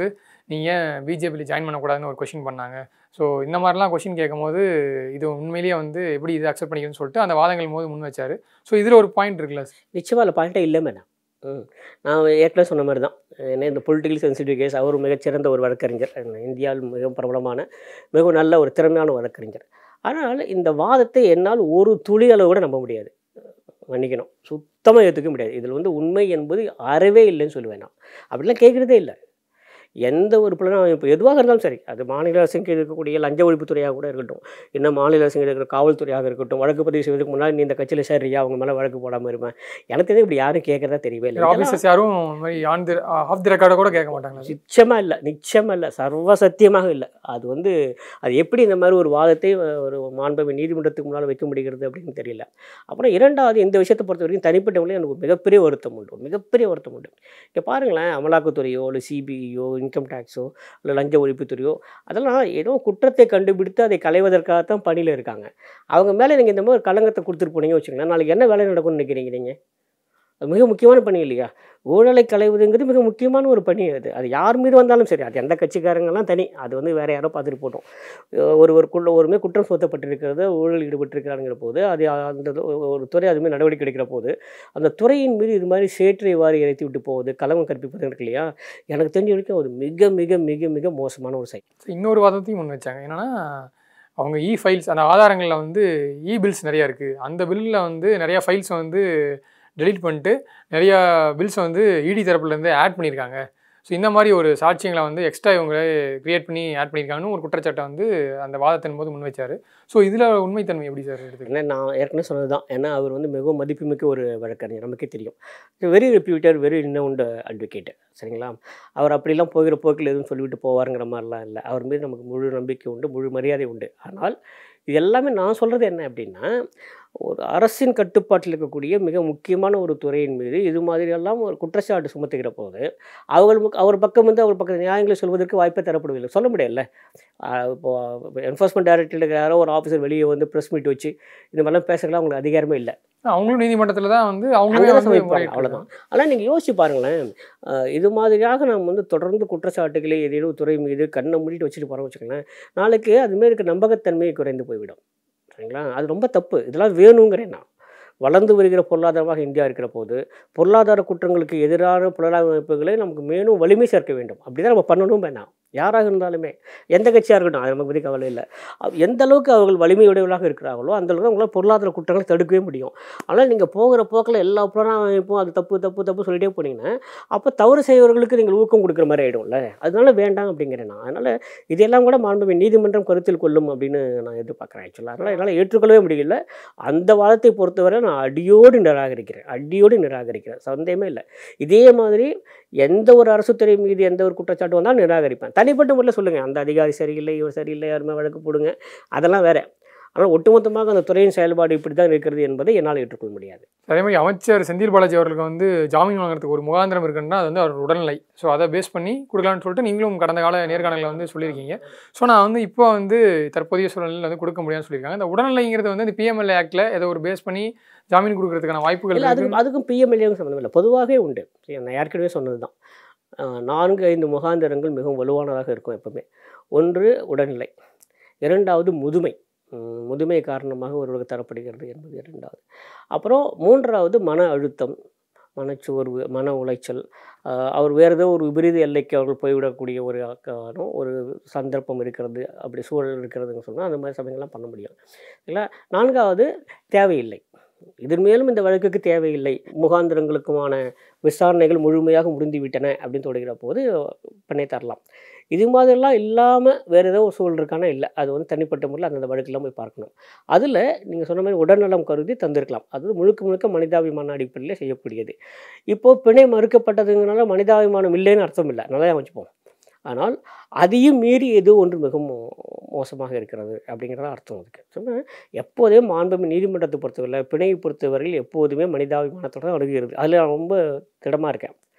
[SPEAKER 4] நீங்கள் ஏன் பிஜேபியில் ஜாயின் பண்ணக்கூடாதுன்னு ஒரு கொஷின் பண்ணாங்க ஸோ இந்த மாதிரிலாம் கொஷின் கேட்கும்போது இது உண்மையிலேயே வந்து எப்படி இது அக்செப்ட் பண்ணிக்கணும்னு சொல்லிட்டு அந்த வாதங்கள் போது முன் வச்சாரு ஸோ இதில் ஒரு பாயிண்ட் இருக்குல்ல
[SPEAKER 5] நிச்சயமாக அதில் பாயிண்ட்டே இல்லை மேடம் ம் நான் ஏற்கனவே சொன்ன மாதிரி தான் ஏன்னா இந்த பொலிட்டிக்கல் சென்சிட்டிவ் கேஸ் அவர் மிகச்சிறந்த ஒரு வழக்கறிஞர் இந்தியாவில் மிக பிரபலமான மிகவும் நல்ல ஒரு திறமையான வழக்கறிஞர் ஆனால் இந்த வாதத்தை என்னால் ஒரு துளி அளவு கூட நம்ப முடியாது மன்னிக்கணும் சுத்தமாக ஏற்றுக்க முடியாது இதில் வந்து உண்மை என்பது அறவே இல்லைன்னு சொல்லுவேன் நான் அப்படிலாம் கேட்குறதே இல்லை எந்த ஒரு புலனும் இப்போ எதுவாக இருந்தாலும் சரி அது மாநில அரசுக்கு இருக்கக்கூடிய லஞ்ச ஒழிப்புத்துறையாக கூட இருக்கட்டும் இன்னும் மாநில அரசுக்கு இருக்கிற காவல்துறையாக இருக்கட்டும் வழக்கு பதிவு செய்வதற்கு முன்னாடி நீ இந்த கட்சியில் சரியா அவங்க மேலே வழக்கு போடாமல் இருப்பேன் எனக்கு தெரிஞ்சு இப்படி யாரும் கேட்கறதா தெரியவே இல்லை இதெல்லாம்
[SPEAKER 4] ஆஃபீஸர்ஸ் யாரும் இந்த மாதிரி ஆன் தி ஆஃப் தி ரெக்கார்டை கூட கேட்க மாட்டாங்களா
[SPEAKER 5] நிச்சயமாக இல்லை நிச்சயமாக இல்லை சர்வ சத்தியமாக இல்லை அது வந்து அது எப்படி இந்த மாதிரி ஒரு வாதத்தை அஹ், ஒரு மாண்புமை நீதிமன்றத்துக்கு முன்னால் வைக்க முடிகிறது அப்படின்னு தெரியல அப்புறம் இரண்டாவது இந்த விஷயத்தை பொறுத்த வரைக்கும் தனிப்பட்ட முறையில் எனக்கு மிகப்பெரிய வருத்தம் உண்டு மிகப்பெரிய வருத்தம் உண்டு இங்கே பாருங்களேன் அமலாக்கத்துறையோ இல்லை சிபிஐயோ இன்கம் டேக்ஸோ இல்லை லஞ்ச ஒழிப்புத்துறையோ அதெல்லாம் ஏதோ குற்றத்தை கண்டுபிடித்து அதை களைவதற்காகத்தான் பணியில் இருக்காங்க அவங்க மேலே நீங்கள் இந்த மாதிரி ஒரு களங்கத்தை கொடுத்துட்டு போனீங்க வச்சுக்கோங்களேன் நாளைக்கு என்ன வேலை நடக்கும்னு நினைக்கிறீங்க நீங்கள் அது மிக முக்கியமான பணி இல்லையா ஊழலை களைவதுங்கிறது மிக முக்கியமான ஒரு பணி அது அது யார் மீது வந்தாலும் சரி அது எந்த கட்சிக்காரங்கெல்லாம் தனி அது வந்து வேற யாரோ பார்த்துட்டு போட்டோம் அஹ் ஒருவருக்குள்ள ஒருமே குற்றம் சுமத்தப்பட்டிருக்கிறது ஊழல் ஈடுபட்டிருக்கிறாங்கிற போது அது அந்த ஒரு துறை அதுமாதிரி நடவடிக்கை எடுக்கிற போது அந்த துறையின் மீது இது மாதிரி சேற்றை வாரி இறைத்தி விட்டு போகுது கலவம் கற்பிப்பது இருக்கு இல்லையா எனக்கு தெரிஞ்ச வரைக்கும் அது மிக மிக மிக மிக மோசமான ஒரு செயல்
[SPEAKER 4] இன்னொரு வாதத்தையும் முன் வச்சாங்க என்னன்னா அவங்க இ ஃபைல்ஸ் அந்த ஆதாரங்களில் வந்து இ பில்ஸ் நிறையா இருக்குது அந்த பில்லில் வந்து நிறையா ஃபைல்ஸ் வந்து டெலீட் பண்ணிட்டு நிறையா பில்ஸை வந்து இடி தரப்புலேருந்து ஆட் பண்ணியிருக்காங்க ஸோ இந்த மாதிரி ஒரு சாட்சியங்களை வந்து எக்ஸ்ட்ரா இவங்களே கிரியேட் பண்ணி ஆட் பண்ணியிருக்காங்கன்னு ஒரு குற்றச்சாட்டை வந்து அந்த வாதத்தின் போது முன் வச்சார் ஸோ இதில் உண்மைத்தன்மை எப்படி சார் எடுத்துக்கலாம்
[SPEAKER 5] என்ன நான் ஏற்கனவே சொன்னது தான் ஏன்னா அவர் வந்து மிகவும் மதிப்புமிக்க ஒரு வழக்கறிஞர் நமக்கே தெரியும் very reputed very innocent advocate சரிங்களா அவர் அப்படிலாம் போகிற போக்கில் எதுவும் சொல்லிவிட்டு போவாருங்கிற மாதிரிலாம் இல்லை அவர் மீது நமக்கு முழு நம்பிக்கை உண்டு முழு மரியாதை உண்டு ஆனால் இது எல்லாமே நான் சொல்கிறது என்ன அப்படின்னா ஒரு அரசின் கட்டுப்பாட்டில் இருக்கக்கூடிய மிக முக்கியமான ஒரு துறையின் மீது இது மாதிரியெல்லாம் ஒரு குற்றச்சாட்டு சுமத்துகிற போது அவர்கள் முக்- அவர் பக்கம் வந்து அவர் பக்கம் நியாயங்களை சொல்வதற்கு வாய்ப்பே தரப்படவில்லை சொல்ல முடியல ஆஹ் இப்போ என்ஃபோர்ஸ்மெண்ட் டைரக்டர் யாரோ ஒரு ஆஃபீஸர் வெளியே வந்து ப்ரெஸ் மீட் வச்சு இந்த மாதிரிலாம் பேசுறதுலாம் அவங்களுக்கு அதிகாரமே இல்லை
[SPEAKER 4] அவங்களும் நீதிமன்றத்தில் தான் வந்து அவங்களே
[SPEAKER 5] அங்கதான்
[SPEAKER 4] வந்து
[SPEAKER 5] சமைப்பாங்க,
[SPEAKER 4] முறையிட்டு
[SPEAKER 5] அவ்வளவுதான். ஆனால் நீங்கள் யோசிச்சு பாருங்களேன் ஆஹ் இது மாதிரியாக நாம் வந்து தொடர்ந்து குற்றச்சாட்டுகளை ஏதேனும் துறை மீது கண்ணை மூடிட்டு வச்சுட்டு போகிறோம் வச்சுக்கோங்களேன் நாளைக்கு அதுமாரி இருக்க நம்பகத்தன்மை குறைந்து போய்விடும் சரிங்களா அது ரொம்ப தப்பு இதெல்லாம் வேணுங்கிறேன் நான் வளர்ந்து வருகிற பொருளாதாரமாக இந்தியா இருக்கிற போது பொருளாதார குற்றங்களுக்கு எதிரான புலனாய்வு அமைப்புகளை நமக்கு மேலும் வலிமை சேர்க்க வேண்டும் அப்படி தான் நம்ம பண்ணணும் வேணாம் யாராக இருந்தாலுமே எந்த கட்சியாக இருக்கட்டும் அது நமக்கு பற்றி கவலை இல்லை அவ்- எந்த அளவுக்கு அவர்கள் வலிமையுடையவர்களாக இருக்கிறார்களோ அந்த அளவுக்கு அவங்களால பொருளாதார குற்றங்களை தடுக்கவே முடியும் ஆனால் நீங்கள் போகிற போக்கில் எல்லா புலனாய்வு அமைப்பும் அது தப்பு தப்பு தப்பு சொல்லிட்டே போனீங்கன்னா அப்போ தவறு செய்வர்களுக்கு நீங்கள் ஊக்கம் கொடுக்குற மாதிரி ஆகிடும்ல அதனால வேண்டாம் அப்படிங்கிறேன் நான் அதனால் இதெல்லாம் கூட மாண்புமிகு நீதிமன்றம் கருத்தில் கொள்ளும் அப்படின்னு நான் எதிர்பார்க்குறேன் ஆக்சுவலாக அதனால் என்னால் ஏற்றுக்கொள்ளவே முடியல அந்த வாதத்தை பொறுத்தவரை நான் அடியோடு நிராகரிக்கிறேன் அடியோடு நிராகரிக்கிறேன் சந்தேகமே இல்லை இதே மாதிரி எந்த ஒரு அரசு துறை மீது எந்த ஒரு குற்றச்சாட்டு வந்தாலும் நிராகரிப்பேன் தனிப்பட்ட முறையில் சொல்லுங்கள் அந்த அதிகாரி சரியில்லை இவர் சரியில்லை யாருமே வழக்கு போடுங்க அதெல்லாம் வேற ஆனால் ஒட்டுமொத்தமாக அந்த துறையின் செயல்பாடு இப்படி தான் இருக்கிறது என்பதை என்னால் ஏற்றுக்கொள்ள முடியாது
[SPEAKER 4] அதே மாதிரி அமைச்சர் செந்தில் பாலாஜி அவர்களுக்கு வந்து ஜாமீன் வாங்குறதுக்கு ஒரு முகாந்திரம் இருக்குன்னா அது வந்து அவர் உடல்நிலை ஸோ அதை பேஸ் பண்ணி கொடுக்கலாம்னு சொல்லிட்டு நீங்களும் கடந்த கால நேர்காணலில் வந்து சொல்லியிருக்கீங்க ஸோ நான் வந்து இப்போ வந்து தற்போதைய சூழ்நிலையில் வந்து கொடுக்க முடியாதுன்னு சொல்லியிருக்காங்க இந்த உடல்நிலைங்கிறது வந்து இந்த பிஎம்எல்ஏ ஆக்டில் ஏதோ ஒரு பேஸ் பண்ணி ஜாமீன் கொடுக்கறதுக்கான வாய்ப்புகள்
[SPEAKER 5] இல்லை
[SPEAKER 4] இருக்கு
[SPEAKER 5] அதுக்கும் அதுக்கும் பிஎம்எல்ஏவும் சம்மந்தம் இல்லை பொதுவாகவே உண்டு சரி, நான் ஏற்கனவே சொன்னது தான் நான்கு ஐந்து முகாந்திரங்கள் மிகவும் வலுவானதாக இருக்கும் எப்பவுமே ஒன்று உடல்நிலை இரண்டாவது முதுமை உம், முதுமை காரணமாக ஒருவருக்கு தரப்படுகிறது என்பது இரண்டாவது அப்புறம் மூன்றாவது மன அழுத்தம் மனச்சோர்வு மன உளைச்சல் ஆஹ் அவர் வேறு ஏதோ ஒரு விபரீத எல்லைக்கு அவர்கள் போய்விடக்கூடிய ஒரு ஆக்கானோ ஒரு சந்தர்ப்பம் இருக்கிறது அப்படி சூழல் இருக்கிறதுன்னு சொன்னால் அந்த மாதிரி சமயங்கள்லாம் பண்ண முடியும் இல்லை நான்காவது தேவையில்லை இதன் மேலும் இந்த வழக்குக்கு தேவையில்லை முகாந்திரங்களுக்குமான விசாரணைகள் முழுமையாக முடிந்துவிட்டன அப்படின்னு தொடங்கிற போது பண்ணி தரலாம் இது மாதிரிலாம் இல்லாமல் வேறு ஏதோ ஒரு சூழல் இருக்கானா இல்லை அது வந்து தனிப்பட்ட முறையில் அந்தந்த வழக்கெல்லாம் போய் பார்க்கணும் அதில் நீங்கள் சொன்ன மாதிரி உடல்நலம் கருதி தந்திருக்கலாம் அது முழுக்க முழுக்க மனிதாபிமான அடிப்படையில் செய்யக்கூடியது இப்போது பிணை மறுக்கப்பட்டதுங்கனால மனிதாபிமானம் இல்லைன்னு அர்த்தம் இல்லை நல்லா வச்சுப்போம் ஆனால் அதையும் மீறி ஏதோ ஒன்று மிகவும் மோ- மோசமாக இருக்கிறது அப்படிங்கிறத அர்த்தம் அதுக்கு சொன்னால் எப்போதே மாண்புமிகு நீதிமன்றத்தை பொறுத்தவரை பிணையை பொறுத்தவரையில் எப்போதுமே மனிதாபிமானத்தோட தான் அணுகிறது அதில் நான் ரொம்ப திடமாக இருக்கேன்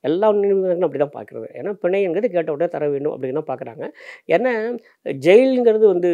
[SPEAKER 5] எல்லா நீதிமன்றங்களும் அப்படி தான் பார்க்குறது ஏன்னா பிணைங்கிறது கேட்ட உடனே தர வேண்டும் அப்படின்னு தான் பார்க்குறாங்க ஏன்னா ஜெயிலுங்கிறது வந்து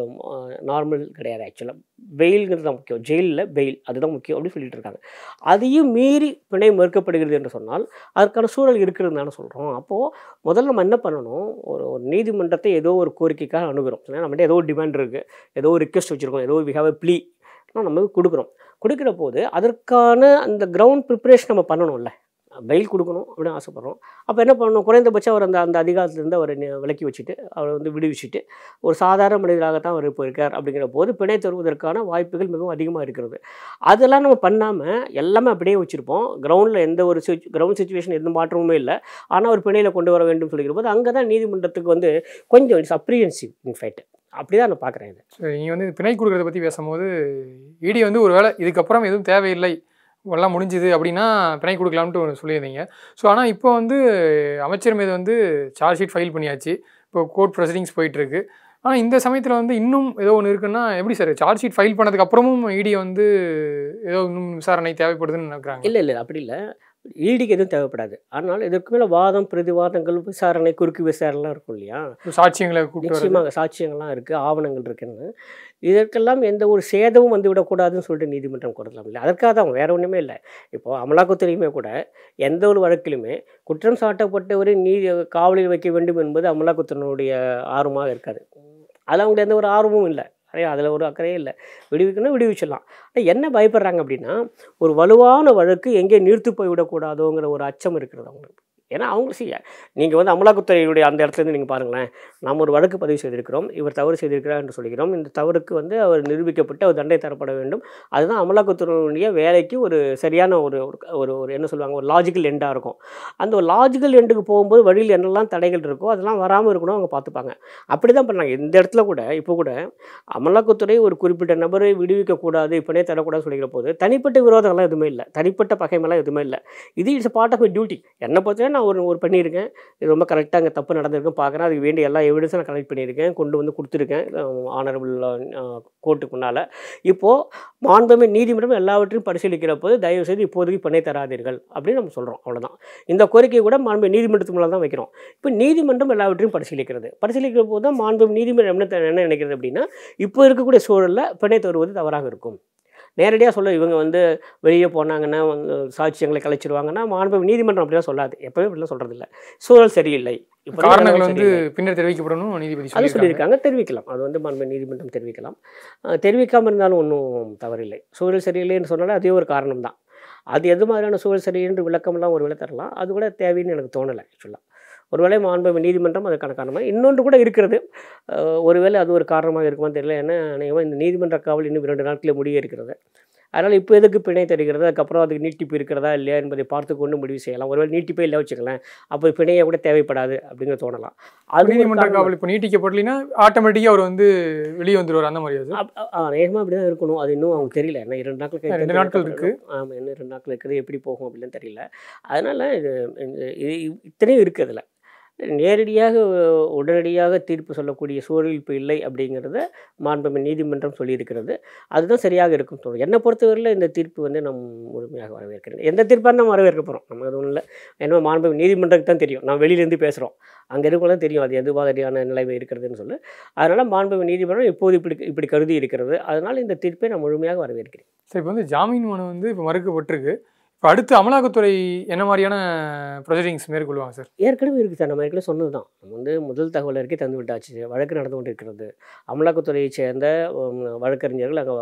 [SPEAKER 5] நார்மல் கிடையாது ஆக்சுவலாக பெயில்ங்கிறது தான் முக்கியம் ஜெயிலில் பெயில் அதுதான் முக்கியம் அப்படின்னு சொல்லிட்டு இருக்காங்க அதையும் மீறி பிணை மறுக்கப்படுகிறது என்று சொன்னால் அதற்கான சூழல் இருக்கிறது தானே சொல்கிறோம் அப்போது முதல்ல நம்ம என்ன பண்ணணும் ஒரு ஒரு நீதிமன்றத்தை ஏதோ ஒரு கோரிக்கைக்காக அணுகிறோம் ஏன்னா நம்மகிட்ட ஏதோ ஒரு டிமாண்ட் இருக்குது ஏதோ ஒரு ரிக்வெஸ்ட் வச்சுருக்கோம் ஏதோ வி ஹாவ் எ ப்ளீ நம்ம கொடுக்குறோம் கொடுக்குற போது அதற்கான அந்த கிரவுண்ட் ப்ரிப்பரேஷன் நம்ம பண்ணணும்ல பெயில் கொடுக்கணும் அப்படின்னு ஆசைப்பட்றோம் அப்போ என்ன பண்ணணும் குறைந்தபட்சம் அவர் அந்த அந்த அதிகாரத்திலேருந்து அவரை நி- விலக்கி வச்சுட்டு அவரை வந்து விடுவிச்சுட்டு ஒரு சாதாரண மனிதராகத்தான் அவர் இப்போ இருக்கார் அப்படிங்கிற போது பிணை தருவதற்கான வாய்ப்புகள் மிகவும் அதிகமாக இருக்கிறது அதெல்லாம் நம்ம பண்ணாமல் எல்லாமே அப்படியே வச்சுருப்போம் கிரவுண்டில் எந்த ஒரு சுச் கிரவுண்ட் சுச்சுவேஷன் எந்த மாற்றமுமே இல்லை ஆனால் ஒரு பிணையில் கொண்டு வர வேண்டும் சொல்லிக்கிற போது அங்கே தான் நீதிமன்றத்துக்கு வந்து கொஞ்சம் இட்ஸ் அப்ரியன்சிவ் இன்ஃபேக்ட் அப்படி தான் நான் பார்க்குறேன் இது
[SPEAKER 4] ஸோ நீங்கள் வந்து பிணை கொடுக்கறத பற்றி பேசும்போது இடி வந்து ஒரு வேளை இதுக்கப்புறம் எதுவும் தேவையில்லை எல்லாம் முடிஞ்சுது அப்படின்னா பிணை கொடுக்கலாம்ட்டு ஒன்று சொல்லியிருந்தீங்க ஸோ ஆனால் இப்போ வந்து அமைச்சர் மீது வந்து சார்ஜ் ஷீட் ஃபைல் பண்ணியாச்சு இப்போ கோர்ட் ப்ரொசீடிங்ஸ் போயிட்டுருக்கு ஆனால் இந்த சமயத்தில் வந்து இன்னும் ஏதோ ஒன்று இருக்குன்னா எப்படி சார் சார்ஜ் ஷீட் ஃபைல் பண்ணதுக்கு அப்புறமும் இடி வந்து ஏதோ இன்னும் விசாரணை தேவைப்படுதுன்னு நினைக்கிறாங்க
[SPEAKER 5] இல்லை இல்லை அப்படி இல்லை ஈடிக்கு எதுவும் தேவைப்படாது ஆனால் இதற்கு மேலே வாதம் பிரதிவாதங்கள் விசாரணை குறுக்கு விசாரணைலாம் இருக்கும் இல்லையா
[SPEAKER 4] சாட்சியங்களை கூப்பிட்டு வர்றது.
[SPEAKER 5] நிச்சயமாக சாட்சியங்கள்லாம் இருக்குது ஆவணங்கள் இருக்குன்னு இதற்கெல்லாம் எந்த ஒரு சேதமும் வந்து விடக்கூடாதுன்னு சொல்லிட்டு நீதிமன்றம் கொடுக்கலாம் இல்லை அதற்காக தான் வேற ஒன்றுமே இல்லை இப்போ அமலாக்கத்துறையுமே கூட எந்த ஒரு வழக்கிலுமே குற்றம் சாட்டப்பட்டவரை நீதி காவலில் வைக்க வேண்டும் என்பது அமலாக்கத்துறையினுடைய ஆர்வமாக இருக்காது அதில் அவங்களுக்கு எந்த ஒரு ஆர்வமும் இல்லை நிறையா அதில் ஒரு அக்கறையே இல்லை விடுவிக்கணும் விடுவிச்சிடலாம் ஆனால் என்ன பயப்படுறாங்க அப்படின்னா ஒரு வலுவான வழக்கு எங்கே நீர்த்து போய் விடக்கூடாதோங்கிற ஒரு அச்சம் இருக்கிறது அவங்களுக்கு ஏன்னா அவங்க செய்ய நீங்கள் வந்து அமலாக்கத்துறையுடைய அந்த இடத்துலேருந்து நீங்கள் பாருங்களேன் நாம் ஒரு வழக்கு பதிவு செய்திருக்கிறோம் இவர் தவறு செய்திருக்கிறார் என்று சொல்கிறோம் இந்த தவறுக்கு வந்து அவர் நிரூபிக்கப்பட்டு அவர் தண்டனை தரப்பட வேண்டும் அதுதான் அமலாக்கத்துறையினுடைய வேலைக்கு ஒரு சரியான ஒரு ஒரு- ஒரு ஒரு என்ன சொல்லுவாங்க ஒரு லாஜிக்கல் எண்டாக இருக்கும் அந்த ஒரு லாஜிக்கல் எண்டுக்கு போகும்போது வழியில் என்னெல்லாம் தடைகள் இருக்கோ அதெல்லாம் வராமல் இருக்கணும் அவங்க பார்த்துப்பாங்க அப்படி தான் பண்ணாங்க இந்த இடத்துல கூட இப்போ கூட அமலாக்கத்துறை ஒரு குறிப்பிட்ட நபரை விடுவிக்கக்கூடாது இப்படியே தரக்கூடாதுன்னு சொல்லிக்கிற போது தனிப்பட்ட விரோதங்கள்லாம் எதுவுமே இல்லை தனிப்பட்ட பகைமெல்லாம் எதுவுமே இல்லை இது இட்ஸ் பார்ட் ஆஃப் டியூட்டி என்னை பொறுத்தவரை நான் ஒரு ஒரு பண்ணியிருக்கேன் இது ரொம்ப கரெக்டாக அங்கே தப்பு நடந்திருக்குன்னு பார்க்குறேன் அதுக்கு வேண்டிய எல்லா எவிடன்ஸும் நான் கலெக்ட் பண்ணியிருக்கேன் கொண்டு வந்து கொடுத்துருக்கேன் ஆனரபிள் கோர்ட்டுக்கு முன்னால் இப்போது மாண்புமை நீதிமன்றம் எல்லாவற்றையும் பரிசீலிக்கிற போது தயவு செய்து இப்போதைக்கு பண்ணை தராதீர்கள் அப்படின்னு நம்ம சொல்கிறோம் அவ்வளவுதான் இந்த கோரிக்கை கூட மாண்பு நீதிமன்றத்து மூலம் தான் வைக்கிறோம் இப்போ நீதிமன்றம் எல்லாவற்றையும் பரிசீலிக்கிறது பரிசீலிக்கிற போது தான் மாண்பு நீதிமன்றம் என்ன த- என்ன நினைக்கிறது அப்படின்னா இப்போ இருக்கக்கூடிய சூழலில் பிணை தருவது தவறாக இருக்கும் நேரடியாக சொல்ல இவங்க வந்து வெளியே போனாங்கன்னா வந்து சாட்சியங்களை கலைச்சிருவாங்கன்னா மாண்பு நீதிமன்றம் அப்படிலாம் சொல்லாது எப்பவுமே அப்படிலாம் சொல்கிறது இல்லை சூழல் சரியில்லை இப்போ
[SPEAKER 4] காரணங்கள் வந்து பின்னர் தெரிவிக்கப்படணும் நீதிபதி
[SPEAKER 5] அது
[SPEAKER 4] சொல்லியிருக்காங்க
[SPEAKER 5] சொல்லியிருக்காங்க தெரிவிக்கலாம் அது வந்து மாண்பு நீதிமன்றம் தெரிவிக்கலாம் அஹ் தெரிவிக்காமல் இருந்தாலும் ஒன்றும் தவறில்லை சூழல் சரியில்லைன்னு சொன்னாலே அதே ஒரு காரணம் தான் அது எது மாதிரியான சூழல் சரி என்று விளக்கம்லாம் ஒரு வேளை தரலாம் அது கூட தேவைன்னு எனக்கு தோணலை ஆக்சுவலாக ஒருவேளை மாண்பு நீதிமன்றம் அதுக்கான காரணமாக இன்னொன்று கூட இருக்கிறது அஹ் ஒருவேளை அது ஒரு காரணமாக இருக்குமான்னு தெரியல ஏன்னா அநேகமாக இந்த நீதிமன்ற காவல் இன்னும் இரண்டு நாட்களில் முடிய இருக்கிறது அதனால் இப்போ எதுக்கு பிணை தருகிறது அதுக்கப்புறம் அதுக்கு நீட்டிப்பு இருக்கிறதா இல்லையா என்பதை பார்த்து கொண்டு முடிவு செய்யலாம் ஒருவேளை நீட்டிப்பே இல்லை வச்சுக்கலாம் அப்போ பிணையை கூட தேவைப்படாது அப்படிங்கிற தோணலாம் அது ஒரு
[SPEAKER 4] நீதிமன்ற
[SPEAKER 5] காரணம்.
[SPEAKER 4] காவல் இப்போ நீட்டிக்கப்படலைன்னா ஆட்டோமேட்டிக்காக அவர் வந்து வெளியே வந்துருவார் அந்த மாதிரி அது
[SPEAKER 5] நேகமாக அப்படி தான் இருக்கணும் அது இன்னும் அவங்களுக்கு தெரியல ஏன்னா இரண்டு நாட்கள் கழித்து
[SPEAKER 4] ரெண்டு நாட்கள் இருக்கு.
[SPEAKER 5] ஆமாம் இன்னும் ரெண்டு நாட்கள் இருக்குது எப்படி போகும் அப்படின்னு தெரியல அதனால் இது இந்த- இது இத்தனையும் இருக்குது அதில் நேரடியாக உடனடியாக தீர்ப்பு சொல்லக்கூடிய சூழல் இப்போ இல்லை அப்படிங்கிறத மாண்புமிகு நீதிமன்றம் சொல்லியிருக்கிறது அதுதான் சரியாக இருக்கும் தோணும் என்னை பொறுத்தவரையில் இந்த தீர்ப்பு வந்து நம் முழுமையாக வரவேற்கிறேன் எந்த தீர்ப்பாக நம்ம வரவேற்க போகிறோம் நம்ம அது ஒன்றும் இல்லை ஏன்னா மாண்புமிகு நீதிமன்றத்துக்கு தான் தெரியும் நான் வெளியிலேருந்து பேசுகிறோம் அங்கே இருக்கவங்களும் தெரியும் அது எது மாதிரியான நிலைமை இருக்கிறதுன்னு சொல்லி அதனால் மாண்புமிகு நீதிமன்றம் இப்போது இப்படி இப்படி கருதி இருக்கிறது அதனால் இந்த தீர்ப்பை நான் முழுமையாக வரவேற்கிறேன்
[SPEAKER 4] சரி இப்போ வந்து ஜாமீன் மனு வந்து இப்போ மறுக்கப்பட்டிருக்கு இப்போ அடுத்து அமலாக்கத்துறை என்ன மாதிரியான ப்ரொசீடிங்ஸ் மேற்கொள்வாங்க சார்
[SPEAKER 5] ஏற்கனவே இருக்குது சார் நம்ம ஏற்கனவே சொன்னது தான் நம்ம வந்து முதல் தகவல் அறிக்கை தந்து விட்டாச்சு வழக்கு நடந்து கொண்டு இருக்கிறது அமலாக்கத்துறையைச் சேர்ந்த உம், வழக்கறிஞர்கள் அங்கே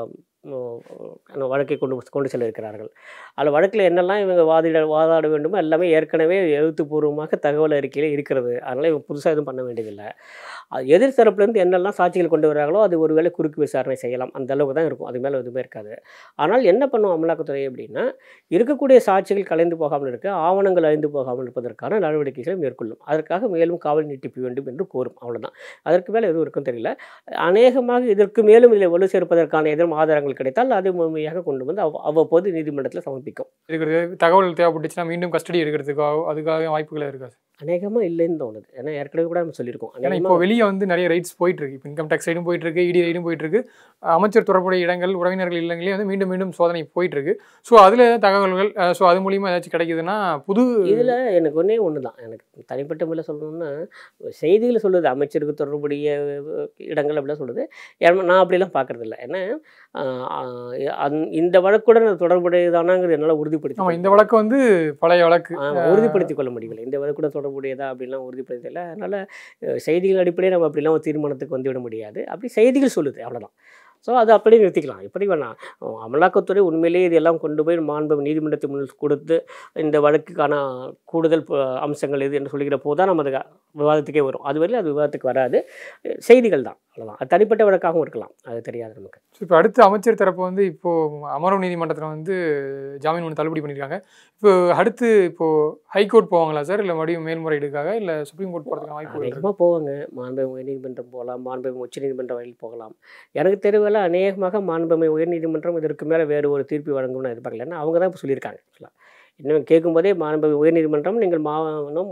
[SPEAKER 5] அந்த வழக்கை கொண்டு கொண்டு செல்ல இருக்கிறார்கள் அதில் வழக்கில் என்னெல்லாம் இவங்க வாதிட வாதாட வேண்டுமோ எல்லாமே ஏற்கனவே எழுத்துப்பூர்வமாக தகவல் அறிக்கையில் இருக்கிறது அதனால் இவங்க புதுசாக எதுவும் பண்ண வேண்டியதில்லை அது எதிர் தரப்புலேருந்து என்னெல்லாம் சாட்சிகள் கொண்டு வராங்களோ அது ஒருவேளை குறுக்கு விசாரணை செய்யலாம் அந்த அளவுக்கு தான் இருக்கும் அது மேலே எதுவுமே இருக்காது ஆனால் என்ன பண்ணும் அமலாக்கத்துறை அப்படின்னா இருக்கக்கூடிய சாட்சிகள் கலைந்து போகாமல் இருக்க ஆவணங்கள் அழிந்து போகாமல் இருப்பதற்கான நடவடிக்கைகளை மேற்கொள்ளும் அதற்காக மேலும் காவல் நீட்டிப்பு வேண்டும் என்று கோரும் அவ்வளவுதான் அதற்கு மேலே எதுவும் இருக்கும் தெரியல அநேகமாக இதற்கு மேலும் இதில் வலு சேர்ப்பதற்கான எதுவும் ஆதாரங்கள் கிடைத்தால் அது முழுமையாக கொண்டு வந்து அவ் அவ்வப்போது நீதிமன்றத்தில் சமர்ப்பிக்கும்
[SPEAKER 4] இருக்கிறது தகவல் தேவைப்பட்டுச்சுன்னா மீண்டும் கஸ்டடி எடுக்கிறதுக்காக அதுக்காக வாய்ப்புகள் இருக்கா சார்
[SPEAKER 5] அநேகமாக இல்லைன்னு தோணுது ஏன்னா ஏற்கனவே கூட நம்ம சொல்லியிருக்கோம்
[SPEAKER 4] ஏன்னா இப்போ
[SPEAKER 5] அநேகமாக
[SPEAKER 4] வெளியே வந்து நிறைய ரைட்ஸ் போயிட்டு இருக்கு இப்போ இன்கம் டேக்ஸ் ரைடும் போயிட்டு இருக்கு இடி ரைடும் போயிட்டு இருக்கு அமைச்சர் தொடர்புடைய இடங்கள் உறவினர்கள் இல்லங்களே வந்து மீண்டும் மீண்டும் சோதனை போயிட்டு இருக்கு ஸோ அதில் ஏதாவது தகவல்கள் ஸோ அது மூலியமா ஏதாச்சும் கிடைக்குதுன்னா புது
[SPEAKER 5] இதில் எனக்கு ஒன்றே ஒன்று தான் எனக்கு தனிப்பட்ட முறையில் சொல்லணும்னா செய்திகள் சொல்லுது அமைச்சருக்கு தொடர்புடைய இடங்கள் அப்படிலாம் சொல்லுது ஏன்னா நான் அப்படிலாம் பார்க்கறதில்ல ஏன்னா ஆஹ், ஆஹ், அந்- இந்த வழக்குடன் அது தொடர்புடையதானாங்கிறது என்னால் உறுதிப்படுத்தி
[SPEAKER 4] ஆமா இந்த வழக்கு வந்து பழைய வழக்கு
[SPEAKER 5] ஆமா, உறுதிப்படுத்திக் கொள்ள முடியவில்லை இந்த வழக்குடன் தொடர்புடையதா அப்படிலாம் உறுதிப்படுத்தல அதனால் செய்திகள் அடிப்படையில் நம்ம அப்படிலாம் ஒரு தீர்மானத்துக்கு வந்துவிட முடியாது அப்படி செய்திகள் சொல்லுது அவ்வளோதான் ஸோ அது அப்படியே நிறுத்திக்கலாம் இப்படி வேணாம் அஹ் அமலாக்கத்துறை உண்மையிலேயே இதெல்லாம் கொண்டு போய் மாண்பு நீதிமன்றத்தின் முன்னில் கொடுத்து இந்த வழக்குக்கான கூடுதல் ப- அம்சங்கள் எது என்று சொல்லுகிற போது தான் நம்ம அது விவாதத்துக்கே வரும் அதுவரையில் அது விவாதத்துக்கு வராது அஹ் செய்திகள் தான் அவ்வளோதான் அது தனிப்பட்ட வழக்காகவும் இருக்கலாம் அது தெரியாது நமக்கு
[SPEAKER 4] இப்போ அடுத்து அமைச்சர் தரப்பு வந்து இப்போ அமர்வு நீதிமன்றத்தில் வந்து ஜாமீன் ஒன்று தள்ளுபடி பண்ணியிருக்காங்க இப்போ அடுத்து இப்போ ஹைகோர்ட் போவாங்களா சார் இல்லை மறுபடியும் மேல்முறையீடுக்காக இல்லை சுப்ரீம் கோர்ட் போகிறதுக்கு வாய்ப்புகள் இருக்கு
[SPEAKER 5] அநேகமாக போவாங்க மாண்புமிகு உயர்நீதிமன்றம் போகலாம் மாண்புமிகு உச்சநீதிமன்றம் வழியில் போகலாம் எனக்கு தெருவில் அநேகமாக மாண்புமிகு உயர்நீதிமன்றம் இதற்கு மேலே வேறு ஒரு தீர்ப்பு வழங்கும்னு நான் எதிர்பார்க்கல ஏன்னா அவங்க தான் இப்போ சொல்லியிருக்காங்க ஆக்சுவலாக இன்னும் கேட்கும்போதே மாண்புமிகு உயர்நீதிமன்றம் நீங்கள் மாவனம்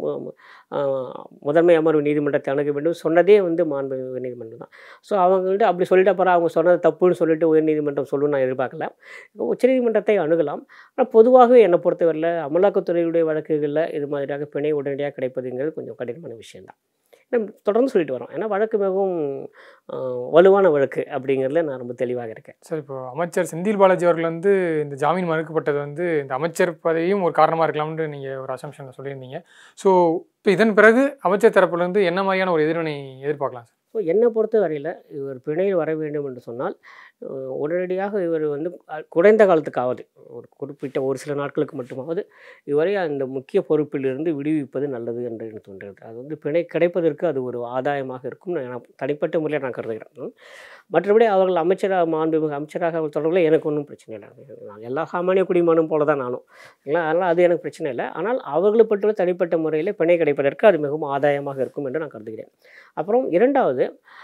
[SPEAKER 5] முதன்மை அமர்வு நீதிமன்றத்தை அணுக வேண்டும் சொன்னதே வந்து மாண்புமிகு உயர்நீதிமன்றம் தான் ஸோ அவங்கள்ட்ட அப்படி சொல்லிட்டு அப்புறம் அவங்க சொன்னது தப்புன்னு சொல்லிட்டு உயர்நீதிமன்றம் சொல்லணும்னு நான் எதிர்பார்க்கல இப்போ உச்சநீதிமன்றத்தை அணுகலாம் ஆனால் பொதுவாகவே என்னை பொறுத்தவரையில் அமலாக்கத்துறையுடைய வழக்குகளில் இது மாதிரியாக பிணை உடனடியாக கிடைப்பதுங்கிறது கொஞ்சம் கடினமான விஷயம்தான் நம்ம தொடர்ந்து சொல்லிட்டு வரோம் ஏன்னா வழக்கு மிகவும் ஆஹ், வலுவான வழக்கு அப்படிங்கிறதுல நான் ரொம்ப தெளிவாக இருக்கேன்
[SPEAKER 4] சார் இப்போ அமைச்சர் செந்தில் பாலாஜி அவர்கள் வந்து இந்த ஜாமீன் மறுக்கப்பட்டது வந்து இந்த அமைச்சர் பதவியும் ஒரு காரணமாக இருக்கலாம்னு நீங்கள் ஒரு அசம்ஷனில் சொல்லியிருந்தீங்க ஸோ இப்போ இதன் பிறகு அமைச்சர் தரப்புலேருந்து என்ன மாதிரியான ஒரு எதிர்வினை எதிர்பார்க்கலாம் சார்
[SPEAKER 5] ஸோ என்னை பொறுத்த வரையில் இவர் பிணையில் வர வேண்டும் என்று சொன்னால் அஹ், உடனடியாக இவர் வந்து அஹ், குறைந்த காலத்துக்காவது ஒரு குறிப்பிட்ட ஒரு சில நாட்களுக்கு மட்டுமாவது இவரை அந்த முக்கிய பொறுப்பிலிருந்து விடுவிப்பது நல்லது என்று எனக்கு தோன்றுகிறது அது வந்து பிணை கிடைப்பதற்கு அது ஒரு ஆதாயமாக இருக்கும் நான் தனிப்பட்ட முறையில் நான் கருதுகிறேன் ம். மற்றபடி அவர்கள் அமைச்சராக மாண்புமிகு அமைச்சராக அவர் தொடர்பில் எனக்கு ஒன்றும் பிரச்சனை இல்லை நான் எல்லா சாமானிய குடிமகனும் போல தான் நானும் இல்லைங்களா அதனால் அது எனக்கு பிரச்சனை இல்லை ஆனால் அவர்களை பற்றி தனிப்பட்ட முறையில் பிணை கிடைப்பதற்கு அது மிகவும் ஆதாயமாக இருக்கும் என்று நான் கருதுகிறேன் அப்புறம் இரண்டாவது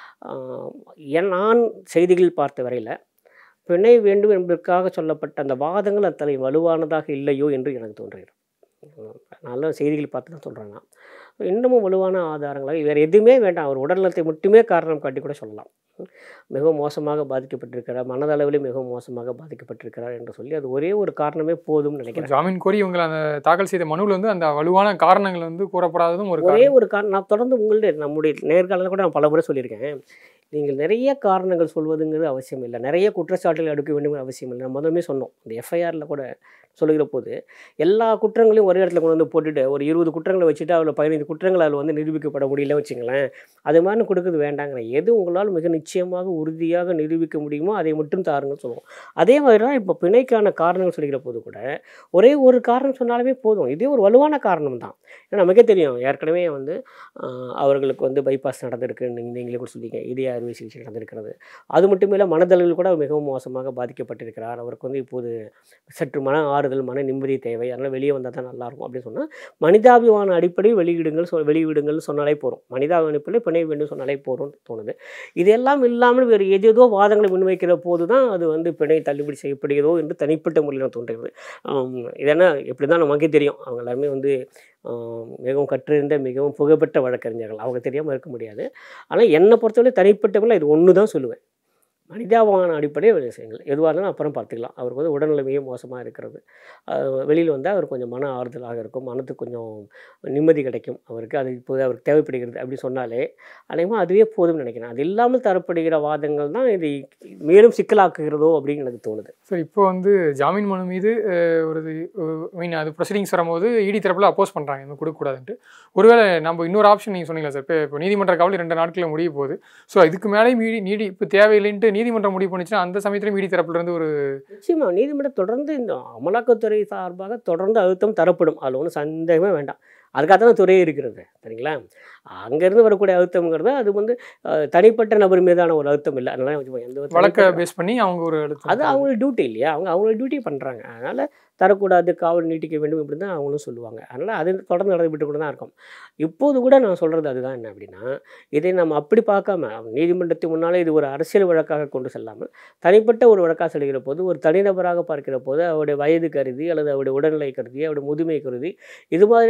[SPEAKER 5] ஆஹ், என் நான் செய்திகளில் பார்த்த வரையில் பிணை வேண்டும் என்பதற்காக சொல்லப்பட்ட அந்த வாதங்கள் அத்தனை வலுவானதாக இல்லையோ என்று எனக்கு தோன்றுகிறது உம், நல்ல செய்திகள் பார்த்து தான் சொல்கிறேன் நான் இன்னமும் வலுவான ஆதாரங்களாக வேறு எதுவுமே வேண்டாம் அவர் உடல்நலத்தை மட்டுமே காரணம் காட்டி கூட சொல்லலாம் உம், மிகவும் மோசமாக பாதிக்கப்பட்டிருக்கிறார் மனதளவிலே மிகவும் மோசமாக பாதிக்கப்பட்டிருக்கிறார் என்று சொல்லி அது ஒரே ஒரு காரணமே போதும்னு நினைக்கிறேன்
[SPEAKER 4] ஜாமீன் கோரி இவங்களை அந்த தாக்கல் செய்த மனுவில் வந்து அந்த வலுவான காரணங்கள் வந்து கூறப்படாததும் ஒரு
[SPEAKER 5] ஒரே
[SPEAKER 4] காரணம்
[SPEAKER 5] ஒரு காரணம் நான் தொடர்ந்து உங்களுடைய நம்முடைய நேர்காலத்தில் கூட நான் பல முறை சொல்லியிருக்கேன் நீங்கள் நிறைய காரணங்கள் சொல்வதுங்கிறது அவசியம் இல்லை நிறைய குற்றச்சாட்டுகள் அடுக்க வேண்டுங்கிற அவசியம் இல்லை நம்ம முதலுமே சொன்னோம் இந்த எஃப்ஐஆரில் கூட சொல்லுகிற போது எல்லா குற்றங்களையும் ஒரே இடத்துல கொண்டு வந்து போட்டுட்டு ஒரு இருபது குற்றங்களை வச்சுட்டு அதில் பதினைந்து குற்றங்கள் அதில் வந்து நிரூபிக்கப்பட முடியல வச்சுங்களேன் அது மாதிரி கொடுக்குறது வேண்டாங்கிற எது உங்களால் மிக நிச்சயமாக உறுதியாக நிரூபிக்க முடியுமோ அதை மட்டும் தாருங்கன்னு சொல்லுவோம் அதே மாதிரி தான் இப்போ பிணைக்கான காரணங்கள் சொல்லிக்கிற போது கூட ஒரே ஒரு காரணம் சொன்னாலுமே போதும் இதே ஒரு வலுவான காரணம் தான் ஏன்னா நமக்கே தெரியும் ஏற்கனவே வந்து ஆஹ், அவர்களுக்கு வந்து பைபாஸ் நடந்திருக்கு நீங்க- நீங்களே கூட சொல்லிங்க இதய அறுவை சிகிச்சை நடந்திருக்கிறது அது மட்டும் இல்லை மனதளவில் கூட அவர் மிகவும் மோசமாக பாதிக்கப்பட்டிருக்கிறார் அவருக்கு வந்து இப்போது சற்று மன ஆறுதல் மன நிம்மதி தேவை அதனால் வெளியே வந்தால் தான் நல்லாயிருக்கும் அப்படின்னு சொன்னால் மனிதாபிமான அடிப்படையில் வெளியிடுங்கள் சொல் வெளியிடுங்கள்னு சொன்னாலே போகிறோம் மனிதாபிமானத்தில் பிணை வேண்டும் சொன்னாலே போகிறோம்னு தோணுது இதெல்லாம் இல்லாமல் வேறு ஏதேதோ வாதங்களை முன்வைக்கிற போது தான் அது வந்து பிணை தள்ளுபடி செய்யப்படுகிறதோ என்று தனிப்பட்ட முறையில் தோன்றுகிறது ஆம், இதெல்லாம் எப்படி தான் நமக்கே தெரியும் அவங்க எல்லாருமே வந்து ஆம், மிகவும் கற்றிருந்த மிகவும் புகழ்பெற்ற வழக்கறிஞர்கள் அவங்க தெரியாமல் இருக்க முடியாது ஆனால் என்னை பொறுத்தவரை தனிப்பட்ட முறையில் இது ஒன்று தான் சொல்லுவேன் மனிதாபமான அடிப்படையில் வேலை செய்யுங்கள் எதுவாக இருந்தாலும் அப்புறம் பார்த்துக்கலாம் அவருக்கு வந்து உடல்நிலைமையே மோசமாக இருக்கிறது வெளியில் வந்தால் அவர் கொஞ்சம் மன ஆறுதலாக இருக்கும் மனத்துக்கு கொஞ்சம் நிம்மதி கிடைக்கும் அவருக்கு அது இப்போது அவருக்கு தேவைப்படுகிறது அப்படி சொன்னாலே அநேகமாக அதுவே போதும்னு நினைக்கிறேன் அது இல்லாமல் தரப்படுகிற வாதங்கள் தான் இதை மேலும் சிக்கலாக்குகிறதோ அப்படின்னு எனக்கு தோணுது
[SPEAKER 4] சார் இப்போ வந்து ஜாமீன் மனு மீது அஹ், ஒரு மீன் அது ப்ரொசீடிங்ஸ் வரும்போது இடி தரப்பில் அப்போஸ் பண்ணுறாங்க இன்னும் கொடுக்கக்கூடாதுன்ட்டு ஒருவேளை நம்ம இன்னொரு ஆப்ஷன் நீங்கள் சொன்னீங்களா சார் இப்போ இப்போ நீதிமன்ற காவல் ரெண்டு நாட்களில் முடிய போகுது ஸோ இதுக்கு மேலே மீடி நீடி இப்போ தேவையில்லைன்ட்டு நீதிமன்றம் முடிவு பண்ணுச்சுன்னா அந்த சமயத்திலும் இடி தரப்புல இருந்து ஒரு
[SPEAKER 5] நிச்சயமாக நீதிமன்றம் தொடர்ந்து இந்த அமலாக்கத்துறை சார்பாக தொடர்ந்து அழுத்தம் தரப்படும் அதில் ஒன்றும் சந்தேகமே வேண்டாம் அதுக்காக தான் துறையே இருக்கிறது சரிங்களா அங்கேருந்து வரக்கூடிய அழுத்தம்ங்கிறது அது வந்து அஹ், தனிப்பட்ட நபர் மீதான ஒரு அழுத்தம் இல்லை அதனால வச்சுக்கோங்க, எந்த ஒரு
[SPEAKER 4] வழக்கை
[SPEAKER 5] தனிப்பட்ட-
[SPEAKER 4] பேஸ் பண்ணி அவங்க ஒரு எடுத்து
[SPEAKER 5] அது அவங்களோட டியூட்டி இல்லையா அவங்க அவங்களோட டியூட்டி பண்ணுறாங்க அதனால் தரக்கூடாது காவல் நீட்டிக்க வேண்டும் இப்படி தான் அவங்களும் சொல்லுவாங்க அதனால் அது தொடர்ந்து நடந்துவிட்டு கூட தான் இருக்கும் இப்போது கூட நான் சொல்கிறது அதுதான் என்ன அப்படின்னா இதை நம்ம அப்படி பார்க்காம நீதிமன்றத்துக்கு முன்னாலே இது ஒரு அரசியல் வழக்காக கொண்டு செல்லாமல் தனிப்பட்ட ஒரு வழக்காக செல்கிற போது ஒரு தனிநபராக பார்க்கிற போது அவருடைய வயது கருதி அல்லது அவருடைய உடல்நிலை கருதி அவருடைய முதுமை கருதி இது மாதிரியான காரணங்கள்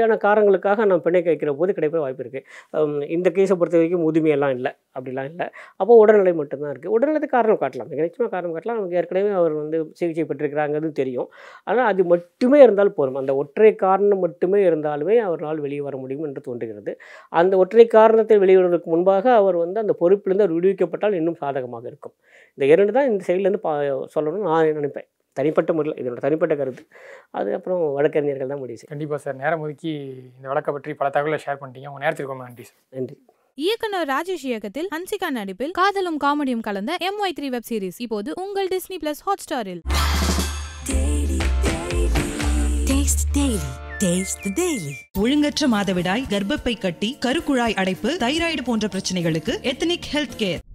[SPEAKER 5] காரணங்களுக்காக நான் பிணைக்க வைக்கிற போது கிடைக்கிற வாய்ப்பு இருக்குது இந்த கேஸை பொறுத்த வரைக்கும் முதுமையெல்லாம் இல்லை அப்படிலாம் இல்லை அப்போ உடல்நிலை மட்டும்தான் இருக்குது உடல்நிலை காரணம் காட்டலாம் மிக நிச்சயமாக காரணம் காட்டலாம் அவங்க ஏற்கனவே அவர் வந்து சிகிச்சை பெற்றிருக்கிறாங்கிறது தெரியும் ஆனால் அது மட்டுமே இருந்தால் போதும் அந்த ஒற்றை காரணம் மட்டுமே இருந்தாலுமே அவரால் வெளியே வர முடியும் என்று தோன்றுகிறது அந்த ஒற்றை காரணத்தை வெளியிடுவதற்கு முன்பாக அவர் வந்து அந்த பொறுப்பிலிருந்து அவர் விடுவிக்கப்பட்டால் இன்னும் சாதகமாக இருக்கும் இந்த இரண்டு தான் இந்த சைட்லேருந்து பா சொல்லணும்னு நான் நினைப்பேன் தனிப்பட்ட முறையில் இதனோட தனிப்பட்ட கருத்து அது அப்புறம் வழக்கறிஞர்கள் தான் முடிவு செய்யும்
[SPEAKER 4] கண்டிப்பாக சார் நேரம் ஒதுக்கி இந்த வழக்கை பற்றி பல தகவலை ஷேர் பண்ணிட்டீங்க உங்கள் நேரத்திற்கு ரொம்ப நன்றி சார்
[SPEAKER 5] நன்றி
[SPEAKER 1] இயக்குனர் ராஜேஷ் இயக்கத்தில் ஹன்சிகா நடிப்பில் காதலும் காமெடியும் கலந்த M Y three web series இப்போது உங்கள் டிஸ்னி பிளஸ் ஹாட் ஸ்டாரில்
[SPEAKER 2] Taste the Daily. Taste the Daily.
[SPEAKER 3] ஒழுங்கற்ற மாதவிடாய் கர்ப்பப்பை கட்டி கருக்குழாய் அடைப்பு தைராய்டு போன்ற பிரச்சனைகளுக்கு எத்தனிக் ஹெல்த் கேர்